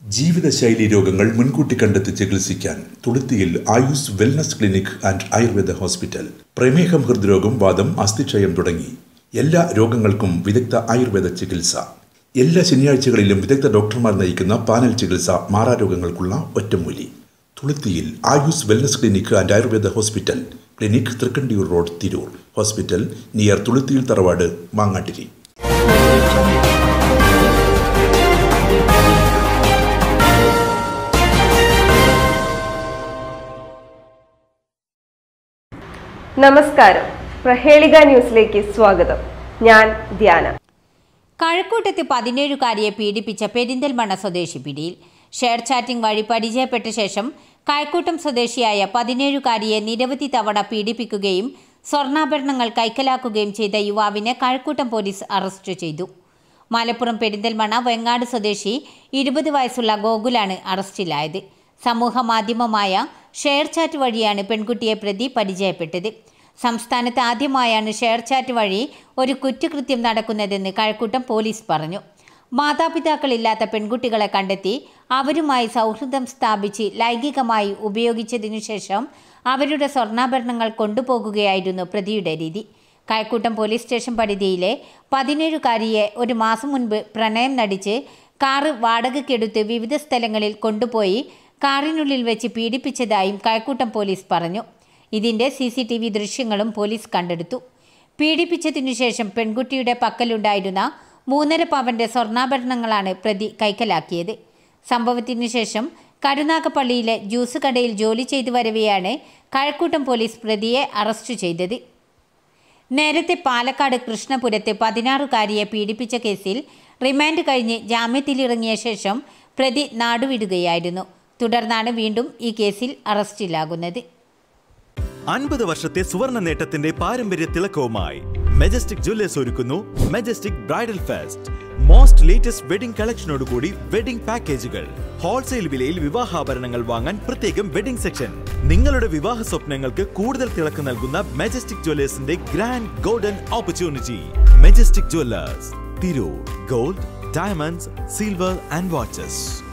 ജീവിതശൈലി രോഗങ്ങൾ മുൻകൂട്ടി കണ്ടെത്തി ചികിത്സിക്കാൻ തുളുത്തിയിൽ Ayus wellness clinic and Ayurveda hospital പ്രമേഹം ഹൃദ്രോഗം വാദം അസ്ഥിക്ഷയം തുടങ്ങി എല്ലാ രോഗങ്ങൾക്കും വിദഗ്ധ ആയുർവേദ ചികിത്സ എല്ലാ ശനിയാഴ്ചകളിലും വിദഗ്ധ ഡോക്ടർമാർ നയിക്കുന്ന പാനൽ ചികിത്സ മാറാരോഗങ്ങൾക്കുള്ള ഒറ്റമൂലി തുളുത്തിയിൽ Ayus wellness clinic and Ayurveda hospital clinic Thrikkandiyur road Tirur hospital near തുളുത്തിയിൽ തറവാട് മാങ്ങാട്ടിരി നമസ്കാരം പ്രഹേളിക ന്യൂസിലേക്ക് സ്വാഗതം ഞാൻ ധ്യാന കഴക്കൂട്ടത്ത് പതിനേഴുകാരിയെ പീഡിപ്പിച്ച പെരിന്തൽമണ്ണ സ്വദേശി പിടിയിൽ ഷെയർ ചാറ്റിംഗ് വഴി പരിചയപ്പെട്ട ശേഷം കഴക്കൂട്ടം സ്വദേശിയായ പതിനേഴുകാരിയെ നിരവധി തവണ പീഡിപ്പിക്കുകയും സ്വർണ്ണാഭരണങ്ങൾ കൈക്കലാക്കുകയും ചെയ്ത യുവാവിനെ കഴക്കൂട്ടം പോലീസ് അറസ്റ്റ് ചെയ്തു മലപ്പുറം പെരിന്തൽമണ്ണ വെങ്ങാട് സ്വദേശി ഇരുപത് വയസ്സുള്ള ഗോകുലാണ് അറസ്റ്റിലായത് സമൂഹ മാധ്യമമായ ഷെയർ ചാറ്റ് വഴിയാണ് പെൺകുട്ടിയെ പ്രതി പരിചയപ്പെട്ടത് സംസ്ഥാനത്ത് ആദ്യമായാണ് ഷെയർ ചാറ്റ് വഴി ഒരു കുറ്റകൃത്യം നടക്കുന്നതെന്ന് കഴക്കൂട്ടം പോലീസ് പറഞ്ഞു മാതാപിതാക്കളില്ലാത്ത പെൺകുട്ടികളെ കണ്ടെത്തി അവരുമായി സൗഹൃദം സ്ഥാപിച്ച് ലൈംഗികമായി ഉപയോഗിച്ചതിനു ശേഷം അവരുടെ സ്വർണ്ണാഭരണങ്ങൾ കൊണ്ടുപോകുകയായിരുന്നു പ്രതിയുടെ രീതി കഴക്കൂട്ടം പോലീസ് സ്റ്റേഷൻ പരിധിയിലെ പതിനേഴുകാരിയെ ഒരു മാസം മുൻപ് പ്രണയം നടിച്ച് കാറ് വാടകയ്ക്കെടുത്ത് വിവിധ സ്ഥലങ്ങളിൽ കൊണ്ടുപോയി കാറിനുള്ളിൽ വെച്ച് പീഡിപ്പിച്ചതായും കഴക്കൂട്ടം പോലീസ് പറഞ്ഞു ഇതിൻ്റെ സി സി ടി വി ദൃശ്യങ്ങളും പോലീസ് കണ്ടെടുത്തു പീഡിപ്പിച്ചതിനു ശേഷം പെൺകുട്ടിയുടെ പക്കലുണ്ടായിരുന്ന മൂന്നര പവന്റെ സ്വർണ്ണാഭരണങ്ങളാണ് പ്രതി കൈക്കലാക്കിയത് സംഭവത്തിനു ശേഷം കരുനാഗപ്പള്ളിയിലെ ജ്യൂസ് കടയിൽ ജോലി ചെയ്തു വരവെയാണ് കഴക്കൂട്ടം പോലീസ് പ്രതിയെ അറസ്റ്റ് ചെയ്തത് നേരത്തെ പാലക്കാട് കൃഷ്ണപുരത്ത് പതിനാറുകാരിയെ പീഡിപ്പിച്ച കേസിൽ റിമാൻഡ് കഴിഞ്ഞ് ജാമ്യത്തിലിറങ്ങിയ ശേഷം പ്രതി നാടുവിടുകയായിരുന്നു തുടർന്നാണ് വീണ്ടും ഈ കേസിൽ അറസ്റ്റിലാകുന്നത് അൻപത് വർഷത്തെ സുവർണ നേട്ടത്തിന്റെ പാരമ്പര്യ തിളക്കവുമായി മെജസ്റ്റിക് ജ്വല്ലേഴ്സ് ഒരുക്കുന്നു Majestic bridal fest most latest wedding കളക്ഷനോടുകൂടി വെഡിംഗ് പാക്കേജുകൾ ഹോൾസെയിൽ വിലയിൽ വിവാഹാഭരണങ്ങൾ വാങ്ങാൻ പ്രത്യേകം വെഡിംഗ് സെക്ഷൻ നിങ്ങളുടെ വിവാഹ സ്വപ്നങ്ങൾക്ക് കൂടുതൽ തിളക്കം നൽകുന്ന മെജസ്റ്റിക് ജ്വല്ലേഴ്സിന്റെ grand golden opportunity Majestic jewellers Tirur gold diamonds silver and watches